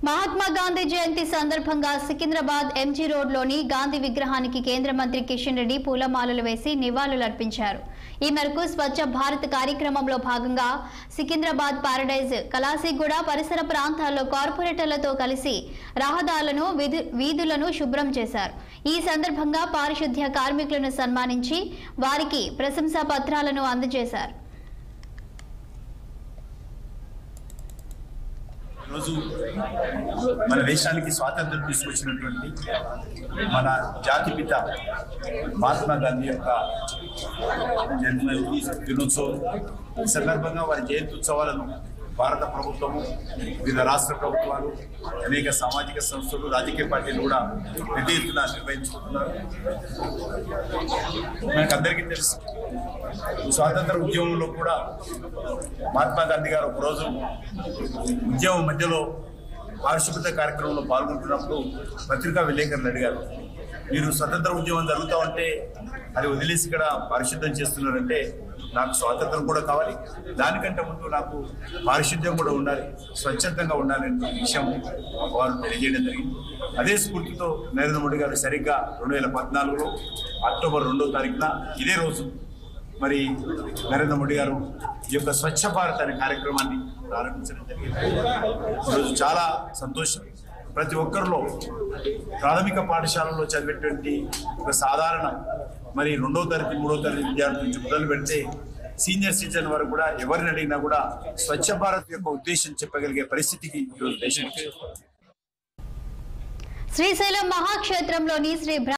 మహాత్మా గాంధీ జయంతి సందర్భంగా సికింద్రాబాద్ ఎంజీ రోడ్లోని గాంధీ విగ్రహానికి కేంద్ర మంత్రి కిషన్ రెడ్డి పూలమాలలు వేసి నివాళులర్పించారు ఈ మేరకు స్వచ్ఛ భారత్ కార్యక్రమంలో భాగంగా సికింద్రాబాద్ పారడైజ్ కలాసిగూడ పరిసర ప్రాంతాల్లో కార్పొరేటర్లతో కలిసి రహదారులను విధు- వీధులను శుభ్రం చేశారు ఈ సందర్భంగా పారిశుద్ధ్య కార్మికులను సన్మానించి వారికి ప్రశంసా పత్రాలను అందజేశారు ఈరోజు మన దేశానికి స్వాతంత్రం తీసుకొచ్చినటువంటి మన జాతిపిత మహాత్మా గాంధీ యొక్క జన్మ దినోత్సవం ఈ సందర్భంగా వారి జయంతి ఉత్సవాలను భారత ప్రభుత్వము వివిధ రాష్ట్ర ప్రభుత్వాలు అనేక సామాజిక సంస్థలు రాజకీయ పార్టీలు కూడా పెద్ద ఎత్తున నిర్వహించుకుంటున్నారు మనకు అందరికీ తెలుసు స్వాతంత్ర ఉద్యమంలో కూడా మహాత్మా గాంధీ గారు ఒకరోజు ఉద్యమం మధ్యలో పారిశుభ్రత కార్యక్రమంలో పాల్గొంటున్నప్పుడు పత్రికా విలేకరులు అడిగారు మీరు స్వతంత్ర ఉద్యమం జరుగుతూ ఉంటే అది వదిలేసి ఇక్కడ పారిశుద్ధ్యం చేస్తున్నారంటే నాకు స్వాతంత్రం కూడా కావాలి దానికంటే ముందు నాకు పారిశుద్ధ్యం కూడా ఉండాలి స్వచ్ఛందంగా ఉండాలి అనే విషయం వారు తెలియజేయడం జరిగింది అదే స్ఫూర్తితో నరేంద్ర మోడీ గారు సరిగ్గా రెండు వేల పద్నాలుగులో అక్టోబర్ రెండో తారీఖున ఇదే రోజు మరి నరేంద్ర మోడీ గారు ఈ యొక్క స్వచ్ఛ భారత్ అనే కార్యక్రమాన్ని ప్రారంభించడం జరిగింది ఈరోజు చాలా సంతోషం ప్రతి ఒక్కరిలో ప్రాథమిక పాఠశాలలో చదివేటువంటి ఒక సాధారణ మరి రెండో తరగతి మూడో తరగతి విద్యార్థుల నుంచి మొదలు పెడితే సీనియర్ సిటిజన్ వరకు కూడా ఎవరిని అడిగినా కూడా స్వచ్ఛ భారత్ యొక్క ఉద్దేశం చెప్పగలిగే పరిస్థితికి ఈరోజు దేశానికి శ్రీశైలం మహాక్షేత్రంలోని శ్రీ బ్ర-